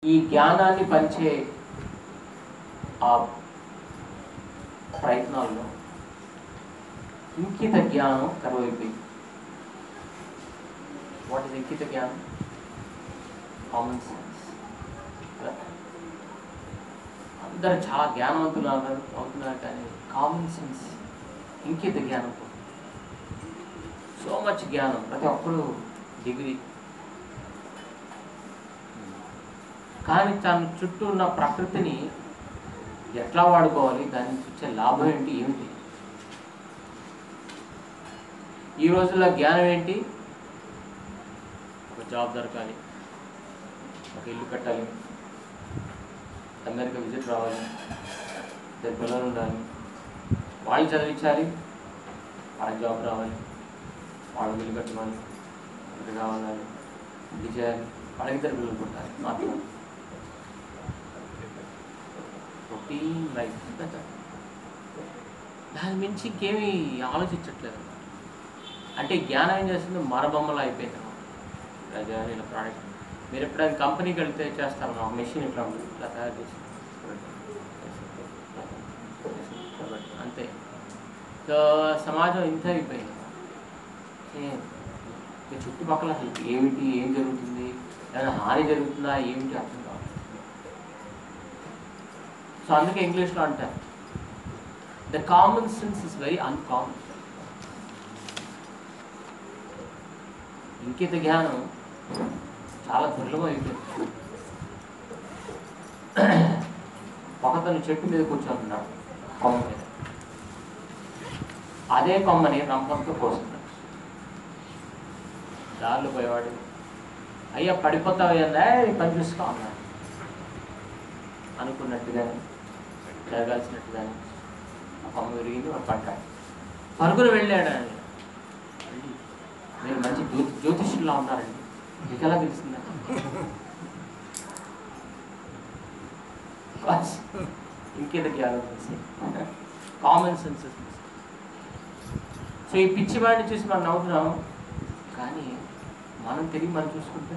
ఈ జ్ఞానాన్ని పంచే ఆ ప్రయత్నాల్లో ఇంకిత జ్ఞానం కరువైపోయింది వాట్ ఇస్ ఇంకిత జ్ఞానం కామన్ సెన్స్ అందరు చాలా జ్ఞానవంతులు అన్నారు అవుతున్నారు కానీ కామన్ సెన్స్ ఇంకిత జ్ఞానం సో మచ్ జ్ఞానం ప్రతి ఒక్కరు డిగ్రీ కానీ తన చుట్టూ ఉన్న ప్రకృతిని ఎట్లా వాడుకోవాలి దాని నుంచి వచ్చే లాభం ఏంటి ఏమిటి ఈ రోజుల్లో జ్ఞానం ఏంటి ఒక జాబ్ దొరకాలి ఒక ఇల్లు కట్టాలి అమెరికా విజిట్ రావాలి ఇద్దరు పిల్లలు ఉండాలి వాళ్ళు చదివించాలి వాళ్ళకి జాబ్ రావాలి వాళ్ళు ఇల్లు కట్టుకోవాలి ఇది కావాలి ఇది చేయాలి వాళ్ళకి ఇద్దరు పిల్లలు పుట్టాలి మాత్రం రొటీన్ లైఫ్ దాని మించి ఇంకేమీ ఆలోచించట్లేదు అన్నమాట అంటే జ్ఞానం ఏం చేస్తుంది మరబొమ్మలు అయిపోయింది అన్నమాట ఇలా చేయాలి ఇలా ప్రోడక్ట్ మీరు ఎప్పుడైనా కంపెనీకి వెళ్తే చేస్తారు మా మెషిన్ ఇట్లా ఉంటుంది ఇట్లా తయారు చేసి అంతే సో సమాజం ఇంత అయిపోయింది ఏ- ఈ చుట్టుపక్కల అసలు ఏమిటి ఏం జరుగుతుంది ఏమైనా హాని జరుగుతుందా ఏమిటి అర్థం కాదు సో అందుకే ఇంగ్లీష్లో అంటారు the common sense is very uncommon ఇంకిత జ్ఞానం చాలా దుర్లభం అయిపోయింది ఒకతను చెట్టు మీద కూర్చోతున్నాడు కొమ్మ మీద అదే కొమ్మని రంపంతో కోస్తున్నాడు దారిలో పోయేవాడు అయ్యా పడిపోతావు ఏందా పని చూసుకో అన్నాడు అనుకున్నట్టుగానే జరగాల్సినట్టుగానే ఆ కొమ్మ విరిగింది వాడు పడ్డాడు పరుగులు వెళ్ళాడు ఆయన వెళ్ళి, మీరు మంచి జ్యోతి జ్యోతిష్యుల్లా ఉన్నారండి మీకు ఎలా తెలిసిందా ఇంకేదో జ్ఞానం కామన్ సెన్సెస్ సో ఈ పిచ్చి వాడిని చూసి మనం నవ్వుతున్నాం కానీ మనం తిరిగి మనం చూసుకుంటే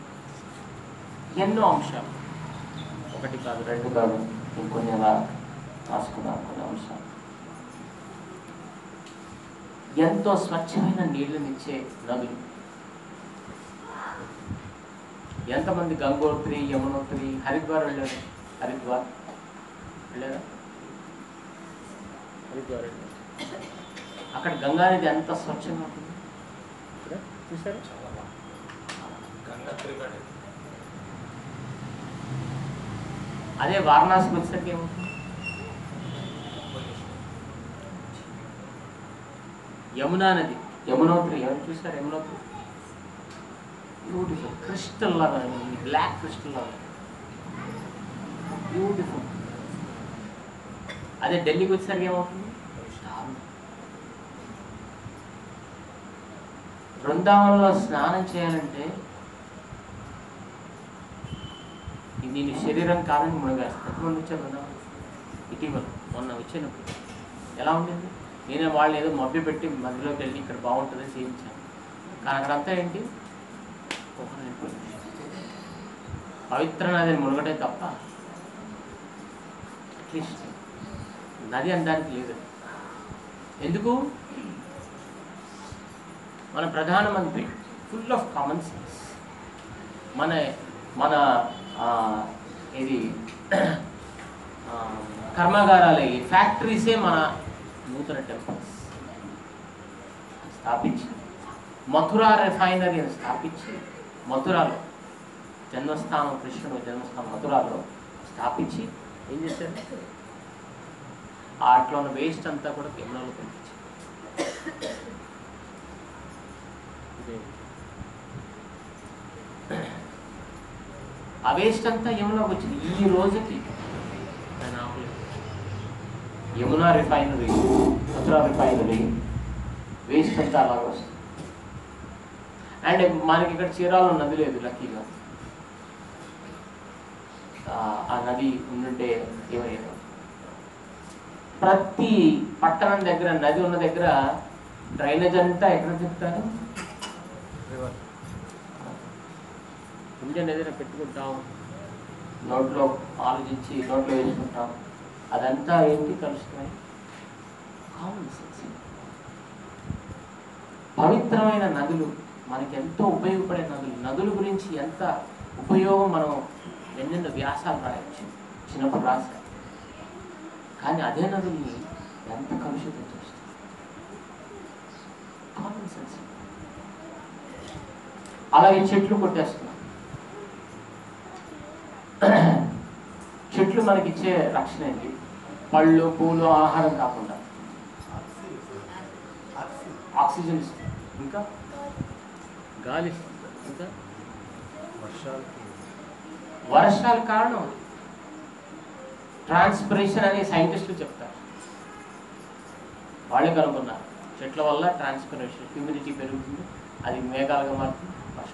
ఎన్నో అంశాలు ఒకటి కాదు రెండు కాదు ఇంకొన్ని అలా రాసుకున్నాం కొన్ని అంశాలు ఎంతో స్వచ్ఛమైన నీళ్ళనిచ్చే నదులు ఎంతమంది గంగోత్రి యమునోత్రి హరిద్వార్ వెళ్ళారు హరిద్వార్ వెళ్ళారా హరిద్వార్ వెళ్ళారు అక్కడ గంగా నది ఎంత స్వచ్ఛంగా ఉంటుంది ఇక్కడ చూసారా గంగా త్రివేణి అదే వారణాసికి వచ్చేసరికి ఏమవుతుంది యమునా నది యమునోత్రి ఎవరు చూసారు యమునోత్రి బ్యూటిఫుల్ క్రిస్టల్ లాగా బ్లాక్ క్రిస్టల్ లాగా బ్యూటిఫుల్ అదే ఢిల్లీకి వచ్చేసరికి ఏమవుతుంది దారుణం. బృందావనంలో స్నానం చేయాలంటే ఇది నేను శరీరం కాదని మునగాను ఎంతమంది వచ్చారు బృందావనం ఇటీవల మొన్న వచ్చినప్పుడు ఎలా ఉండింది నేనే వాళ్ళు ఏదో మభ్య పెట్టి మధ్యలోకి వెళ్ళి ఇక్కడ బాగుంటుంది చేయించాను కానీ అక్కడంతా ఏంటి coconut pollution. పవిత్ర నదిని మునగటే తప్ప అట్లీస్ట్ నది అనడానికి లేదు ఎందుకు మన ప్రధానమంత్రి ఫుల్ ఆఫ్ కామన్ సెన్స్ మన మన ఆ, ఇది ఆ, కర్మాగారాలే ఈ ఫ్యాక్టరీసే మన నూతన టెంపుల్స్ స్థాపించి మథురా రిఫైనరీని స్థాపించి మథురాలో జన్మస్థానం కృష్ణుడు జన్మస్థానం మథురాలో స్థాపించి ఏం చేశారు ఆట్లో ఉన్న వేస్ట్ అంతా కూడా యమునలో పంపించారు ఇదే. ఆ వేస్ట్ అంతా యమునకు వచ్చింది ఈ రోజుకి ఆయన ఆపలేదు Yamuna refinery Mathura refinery waste అంతా అలాగ వస్తుంది అండ్ మనకి ఇక్కడ చీరాలో నది లేదు లక్కీగా ఆ- ఆ నది ఉండుంటే ఏమయ్యేది ప్రతి పట్టణం దగ్గర నది ఉన్న దగ్గర డ్రైనేజ్ అంతా ఎక్కడ చెప్తారు రివర్ ఇండియన్ ఏదైనా పెట్టుకుంటాం నోట్లో ఆలోచించి నోట్లో వేసుకుంటాం అదంతా ఏంటి కలుస్తున్నాయి కామన్ సెన్స్ పవిత్రమైన నదులు మనకి ఎంతో ఉపయోగపడే నదులు నదుల గురించి ఎంత ఉపయోగం మనం ఎన్నెన్నో వ్యాసాలు రాయొచ్చు చిన్నప్పుడు రాశాం కానీ అదే నదుల్ని ఎంత కలుషితం చేస్తాం కామన్ సెన్స్ అలాగే చెట్లు కొట్టేస్తున్నాం చెట్లు మనకి ఇచ్చే రక్షణ ఏంటి పళ్ళు పూలు ఆహారం కాకుండా ఆక్సిజన్ ఇస్తుంది ఇంకా గాలి ఇస్తుంది ఇంకా వర్షాలకి వర్షాలు కారణం ట్రాన్స్పిరేషన్ అని సైంటిస్టులు చెప్తారు వాళ్ళే కనుక్కున్నారు చెట్ల వల్ల ట్రాన్స్పిరేషన్ హ్యూమిడిటీ పెరుగుతుంది అది మేఘాలుగా మారుతుంది వర్షం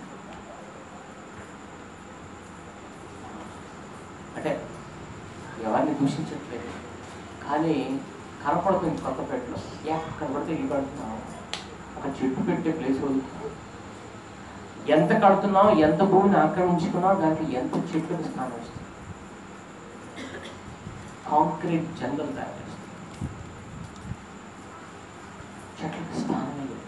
అంటే ఎవరిని దూషించట్లేదు కానీ కనపడుతుంది కొత్తపేటలో ఎక్కడ పడితే ఇల్లు కడుతున్నాం ఒక చెట్టు పెట్టే ప్లేస్ వదులుతున్నాం ఎంత కడుతున్నావు ఎంత భూమిని ఆక్రమించుకున్నావు దాంట్లో ఎంత చెట్లకు స్థానం వస్తుంది కాంక్రీట్ జంగల్ తయారు చేస్తుంది చెట్లకు స్థానమే లేదు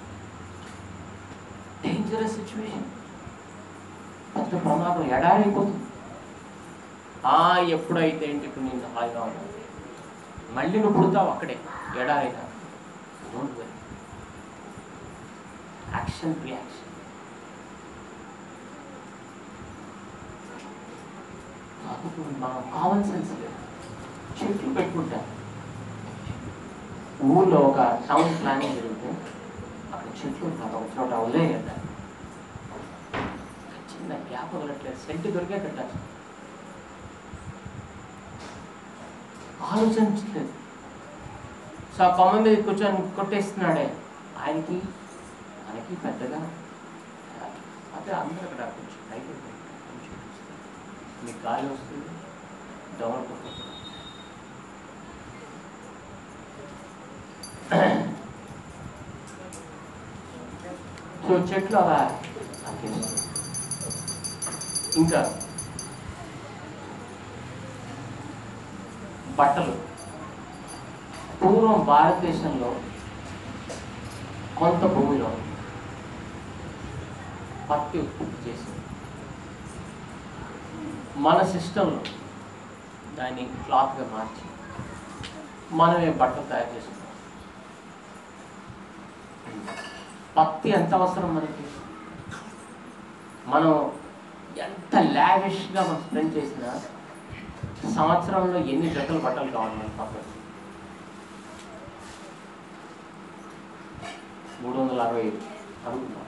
డేంజరస్ సిచ్యువేషన్ పెద్ద ప్రమాదం ఎడారైపోతుంది ఆ ఎప్పుడైతే ఏంటి ఇప్పుడు నేను హాయిగా ఉన్నాను మళ్ళీ నువ్వు పుడతావు అక్కడే ఎడారైనా డోంట్ వరీ యాక్షన్ రియాక్షన్ కాకపోతే మనం కామన్ సెన్స్ లేదు చెట్లు పెట్టుకుంటాం ఊర్లో ఒక టౌన్ ప్లానింగ్ జరిగితే అక్కడ చెట్లు ఉంటారు ఒక చోట వదిలేయద్దాం చిన్న గ్యాప్ వదలట్లేదు సెంట్ దొరికే కట్టాలి ఆలోచించలేదు సో ఆ కొమ్మ మీద కూర్చొని కొట్టేస్తున్నాడే ఆయనకి మనకి పెద్దగా అదే అందరూ అక్కడ కొంచెం పైకి కొంచెం మీకు గాలి వస్తుంది దోమలు కుట్టుకుంటున్నాయి. సో చెట్లు అలా అంకేస్తుంది ఇంకా బట్టలు పూర్వం భారతదేశంలో కొంత భూమిలో పత్తి ఉత్పత్తి చేసింది మన సిస్టంలో దాన్ని క్లాత్గా మార్చి మనమే బట్టలు తయారు చేసుకున్నాం పత్తి ఎంత అవసరం మనకి మనం ఎంత లావిష్గా మనం స్పెండ్ చేసినా సంవత్సరంలో ఎన్ని జతలు బట్టలు కావాలి మనకి పక్కన మూడు వందల అరవై ఐదు అడుగుతున్నాం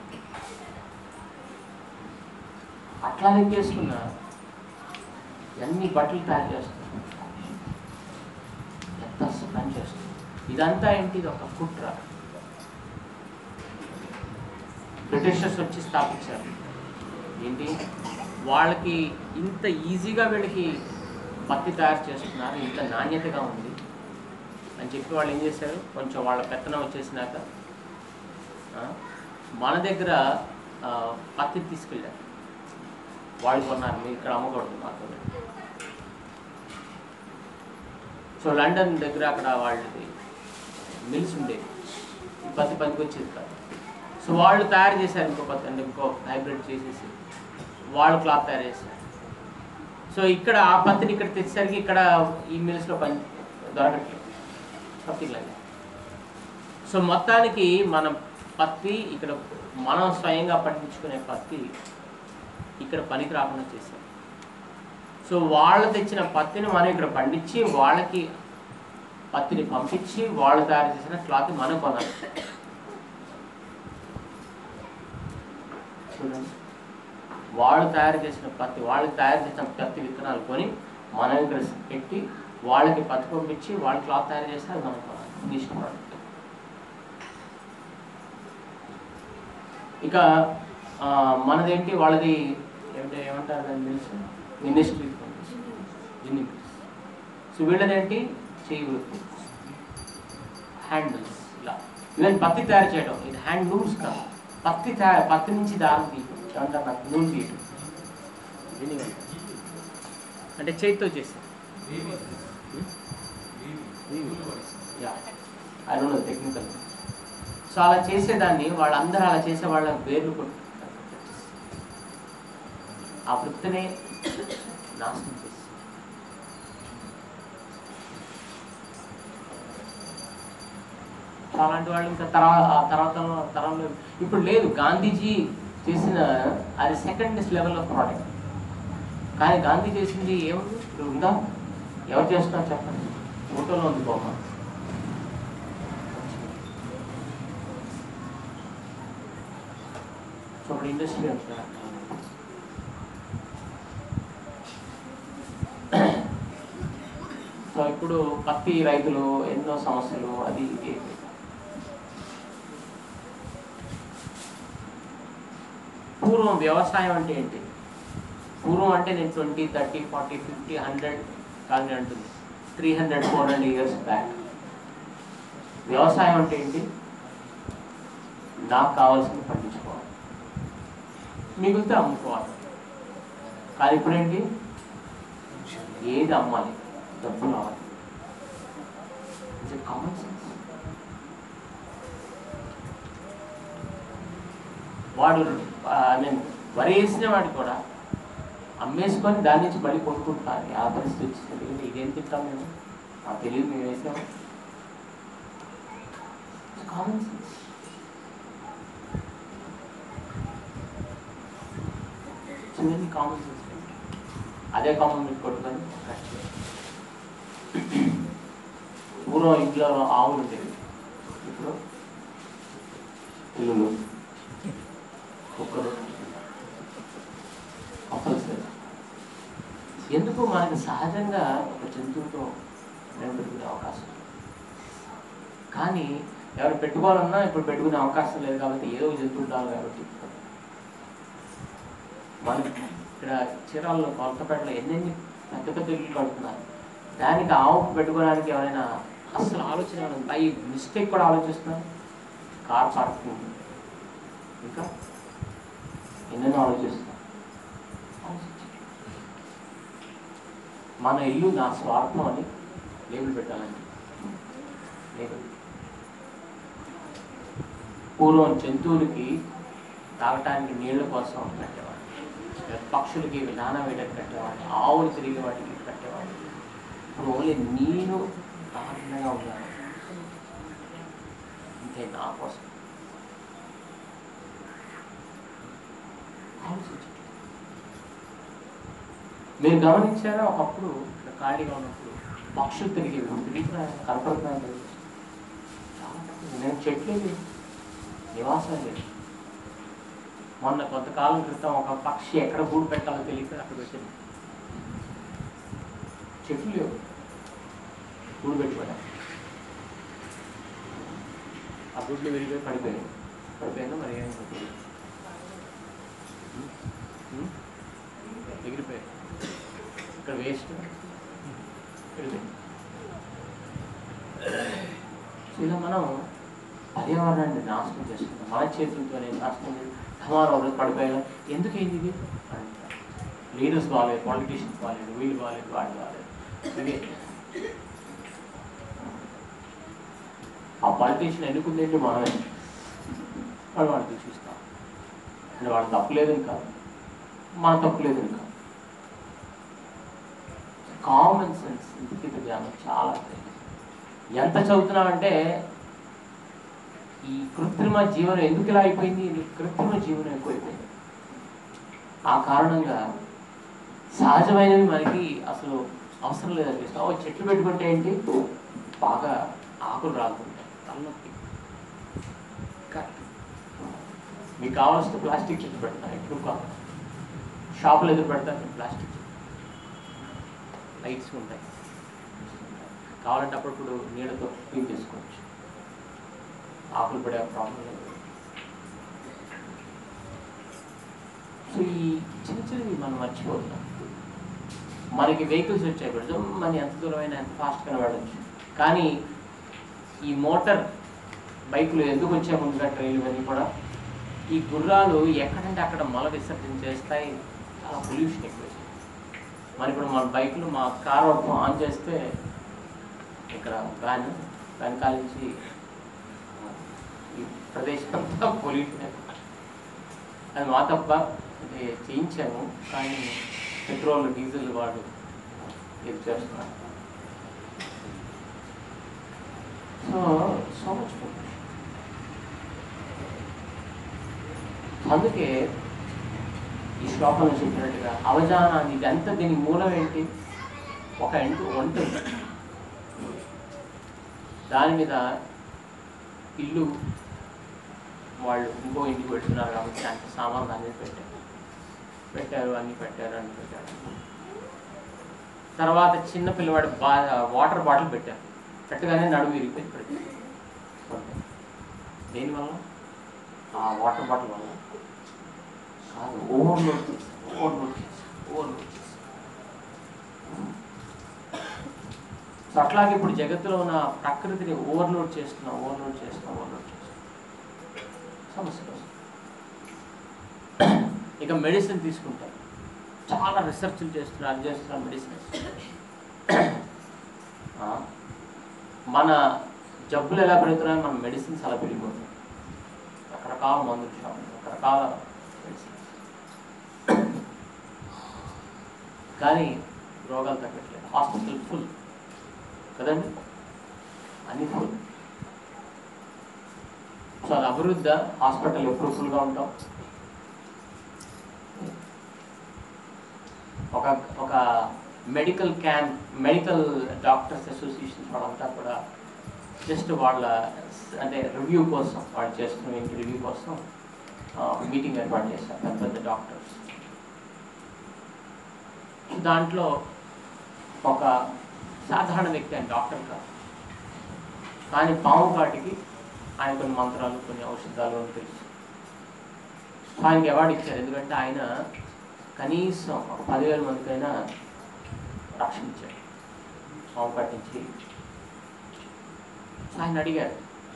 అట్లా లెక్కేసుకున్నా ఎన్ని బట్టలు తయారు చేస్తున్నాం ఎంత పని చేస్తుంది ఇదంతా ఏంటి ఇది ఒక కుట్ర బ్రిటిషర్స్ వచ్చి స్థాపించారు ఏంటి వాళ్ళకి ఇంత ఈజీగా వీళ్ళకి పత్తి తయారు చేస్తున్నారు ఇంత నాణ్యతగా ఉంది అని చెప్పి వాళ్ళు ఏం చేశారు కొంచెం వాళ్ళ పెత్తనం వచ్చేసినాక ఆ, మన దగ్గర ఆ, పత్తి తీసుకెళ్ళారు వాళ్ళు కొన్నారు మీరు ఇక్కడ అమ్మకూడదు మాకు సో లండన్ దగ్గర అక్కడ వాళ్ళది మిల్స్ ఉండేవి ఈ పత్తి పనికి వచ్చేది కాదు సో వాళ్ళు తయారు చేశారు ఇంకో పత్తి అంటే ఇంకో హైబ్రిడ్ చేసేసి వాళ్ళు క్లాత్ తయారు చేశారు సో ఇక్కడ ఆ పత్తిని ఇక్కడ తెచ్చేసరికి ఇక్కడ ఈ మిల్స్లో పని దొరకట్లేదు పత్తిలాగా సో మొత్తానికి మనం పత్తి ఇక్కడ మనం స్వయంగా పండించుకునే పత్తి ఇక్కడ పనికి రాకుండా చేశాం సో వాళ్ళు తెచ్చిన పత్తిని మనం ఇక్కడ పండించి వాళ్ళకి పత్తిని పంపించి వాళ్ళు తయారు చేసిన క్లాత్ మనం కొనాలి చూడండి వాళ్ళు తయారు చేసిన పత్తి వాళ్ళు తయారు చేసిన పత్తి విత్తనాలు కొని మనం ఇక్కడ పెట్టి వాళ్ళకి పత్తి పంపించి వాళ్ళు క్లాత్ తయారు చేస్తే అది మనం కొనాలి ఫినిష్ ప్రోడక్ట్ ఇక ఆ, మనదేంటి వాళ్ళది ఏమిటి ఏమంటారు దాన్ని తెలుసు మినిస్ట్రీ మిల్స్ సో వీళ్ళదేంటి చేయి వృత్తి హ్యాండిల్స్ ఇలా ఈవెన్ పత్తి తయారు చేయడం ఇది హ్యాండ్ లూమ్స్ కాదు పత్తి తయారు పత్తి నుంచి దారం తీయటం ఏమంటారు నాకు నూనె తీయటం దీన్ని అంటారు. అంటే చేతితో చేశారు I don't know technical so అలా చేసేదాన్ని వాళ్ళందరూ అలా చేసే వాళ్ళ పేర్లు కొట్టు ఆ వృత్తినే నాశనం చేసి సో అలాంటి వాళ్ళు ఇంకా తర్వాత ఆ తర్వాత తరంలో ఇప్పుడు లేదు గాంధీజీ చేసిన అది సెకండ్ లెవెల్ ఆఫ్ ప్రోడక్ట్ కానీ గాంధీ చేసింది ఏముంది ఇప్పుడు ఉందా ఎవరు చేస్తున్నారు చెప్పండి ఫోటోలో ఉంది బొమ్మ సో ఇప్పుడు ఇండస్ట్రీ అంటున్నారు సో ఇప్పుడు పత్తి రైతులు ఎన్నో సమస్యలు అది ఇది పూర్వం వ్యవసాయం అంటే ఏంటి పూర్వం అంటే నేను twenty thirty forty fifty hundred కానీ అంటుంది three hundred four hundred years back వ్యవసాయం అంటే ఏంటి నాకు కావాల్సింది పండించుకోవాలి మిగిలితే అమ్ముకోవాలి కానీ ఇప్పుడేంటి ఏది అమ్మాలి డబ్బు రావాలి కామన్ సెన్స్ వాడు ఐ మీన్ వరి వేసిన వాడు కూడా అమ్మేసుకొని దాని నుంచి మళ్ళీ కొనుక్కుంటారు ఆ పరిస్థితి వచ్చింది ఎందుకంటే ఇదేం తింటాం మేము ఆ తెలియదు మేము వేసాం కామన్ సెన్స్ చిన్న కామన్ సెన్స్ అదే కామన్ మీకు కొట్టుకొని పూర్వం ఇంట్లో ఆవులు ఉండేవి ఇప్పుడు పిల్లులు కుక్కలు కంపల్సరీ ఎందుకు మనకి సహజంగా ఒక జంతువుతో నిలబెట్టుకునే అవకాశం ఉంది. కానీ ఎవరు పెట్టుకోవాలన్నా ఇప్పుడు పెట్టుకునే అవకాశం లేదు కాబట్టి ఏదో ఒక జంతువు ఉండాలి కాబట్టి మనం ఇక్కడ చీరాల్లో కొలతపేటలో ఎన్నెన్ని పెద్ద పెద్ద ఇల్లు కడుతున్నారు దానికి ఆవు పెట్టుకోవడానికి ఎవరైనా అసలు ఆలోచన ఏమైనా ఉందా? ఈ మిస్టేక్ కూడా ఆలోచిస్తున్నారు కార్ పార్కింగ్ ఇంకా ఎన్నెన్నో ఆలోచిస్తున్నారు ఆలోచించండి. మన ఇల్లు నా స్వార్థం అని లేబుల్ పెట్టాలండి లేబుల్ పూర్వం జంతువులకి తాగటానికి నీళ్ళ కోసం కట్టేవాడు పక్షులకి విధానం వేయడానికి కట్టేవాడు ఆవులు తిరిగే వాటికి కట్టేవాడు ఇప్పుడు ఓన్లీ నేను ఆనందంగా ఉన్నాను ఇంతే నా కోసం ఆలోచించండి మీరు గమనించారా ఒకప్పుడు ఇక్కడ ఖాళీగా ఉన్నప్పుడు పక్షులు తిరిగేవి తిరిగిన కనపడుతున్నాయి లేదు. చాలా తక్కువ. నేను చెట్లు లేవు. నివాసాలు లేవు మొన్న కొంతకాలం క్రితం ఒక పక్షి ఎక్కడ గూడు పెట్టాలో తెలియక అక్కడ పెట్టింది చెట్లు లేవు గూడు పెట్టుకోవడం ఆ గుడ్లు విరిగిపోయి పడిపోయాయి పడిపోయిందో మరి ఏమైందో తెలియదు ఉం? ఉం? ఎగిరిపోయాయి ఇక్కడ వేస్ట్ ఇలా మనం పర్యావరణాన్ని నాశనం చేస్తున్నాం మన చేతులతోనే నాశనం చేసి ధమారం ఒకరోజు పడిపోయాం ఎందుకు అయింది ఇది లీడర్స్ బాగాలేదు పాలిటీషియన్స్ బాగాలేదు వీళ్ళు బాగాలేదు వాళ్ళు బాగాలేదు ఇదే ఆ పాలిటీషియన్ ఎన్నుకుందేంటి మనమే వాడు వాడు దూషిస్తాం అంటే వాడు తప్పులేదు ఇంకా మన తప్పులేదు ఇంకా కామన్ సెన్స్ ఇంటికి జ్ఞానం చాలా తెలియదు. ఎంత చదువుతున్నామంటే ఈ కృత్రిమ జీవనం ఎందుకు ఇలా అయిపోయింది ఈ కృత్రిమ జీవనం ఎక్కువైపోయింది ఆ కారణంగా సహజమైనవి మనకి అసలు అవసరం లేదనిపిస్తుంది ఓ చెట్లు పెట్టుకుంటే ఏంటి బాగా ఆకులు రాలుతుంటాయి తలనొప్పి కరెక్ట్. మీకు కావాల్సిన ప్లాస్టిక్ చెట్లు పెడతాను ఎప్పుడు కాదు షాపులు ఎదురు పెడతాను ప్లాస్టిక్ చెట్లు లైట్స్ ఉంటాయి కావాలంటే అప్పుడప్పుడు నీళ్ళతో క్లీన్ చేసుకోవచ్చు ఆకులు పడే ప్రాబ్లం లేదు సో ఈ చిన్న చిన్నవి మనం మర్చిపోతున్నాం మనకి వెహికల్స్ వచ్చాయి ఇప్పుడు మన ఎంత దూరమైనా ఎంత ఫాస్ట్గా వెళ్ళచ్చు కానీ ఈ మోటార్ బైకులు ఎందుకు వచ్చే ముందుగా ట్రైన్లు ఇవన్నీ కూడా ఈ గుర్రాలు ఎక్కడంటే అక్కడ మల విసర్జన చేస్తాయి చాలా పొల్యూషన్ ఎక్కువ మరి ఇప్పుడు మన బైక్లు మా కార్ ఆన్ చేస్తే ఇక్కడ వ్యాన్ వెనకాల నుంచి ఈ ప్రదేశం అంతా పొల్యూషన్ అది మా తప్ప ఇది చేయించాము కానీ పెట్రోల్ డీజిల్ వాడు ఇది చేస్తున్నారు సో సో మచ్ అందుకే ఈ శ్లోకంలో చెప్పినట్టుగా అవజానాన్ని ఇదంతా దీని మూలం ఏంటి ఒక ఇంటి వంట ఉంది. దాని మీద ఇల్లు వాళ్ళు ఇంకో ఇంటికి పెడుతున్నారు కాబట్టి అంత సామాన్లు అనేది పెట్టారు పెట్టారు అన్ని పెట్టారు అన్ని పెట్టారు తర్వాత చిన్న పిల్లవాడు బా వాటర్ బాటిల్ పెట్టారు పెట్టగానే నడుము విరిగిపోయి పెట్టారు దేనివల్ల ఆ వాటర్ బాటిల్ వల్ల కాదు ఓవర్లోడ్ చేసి ఓవర్లోడ్ చేసి ఓవర్లోడ్ చేసి సో అట్లాగే ఇప్పుడు జగత్తులో ఉన్న ప్రకృతిని ఓవర్లోడ్ చేస్తున్నాం ఓవర్లోడ్ చేస్తున్నాం ఓవర్లోడ్ చేస్తున్నాం సమస్యలు వస్తాయి ఇక మెడిసిన్ తీసుకుంటాం చాలా రీసెర్చ్లు చేస్తున్నారు అది చేస్తున్నారు మెడిసిన్ మన జబ్బులు ఎలా పెరుగుతున్నాయో మన మెడిసిన్స్ అలా పెరిగిపోతాయి రకరకాల మందులు షాపులు రకరకాల మెడిసిన్స్ కానీ రోగాలు తగ్గట్లేదు హాస్పిటల్ ఫుల్ కదండి అన్ని ఫుల్ సో అది అభివృద్ధి హాస్పిటల్ ఎప్పుడు ఫుల్గా ఉంటాం ఒక ఒక medical camp medical doctors association వాళ్ళంతా కూడా జస్ట్ వాళ్ళ స- అంటే రివ్యూ కోసం వాళ్ళు చేస్తున్న ఏంటి రివ్యూ కోసం మీటింగ్ ఏర్పాటు చేశారు పెద్ద పెద్ద డాక్టర్స్ దాంట్లో ఒక సాధారణ వ్యక్తి ఆయన డాక్టర్ కాదు కానీ పాము కాటికి ఆయన కొన్ని మంత్రాలు కొన్ని ఔషధాలు అని తెలుసు ఆయనకి అవార్డు ఇచ్చారు ఎందుకంటే ఆయన కనీసం ఒక పదివేల మందికైనా రక్షణ ఇచ్చాడు పాము కాటి నుంచి ఆయన అడిగారు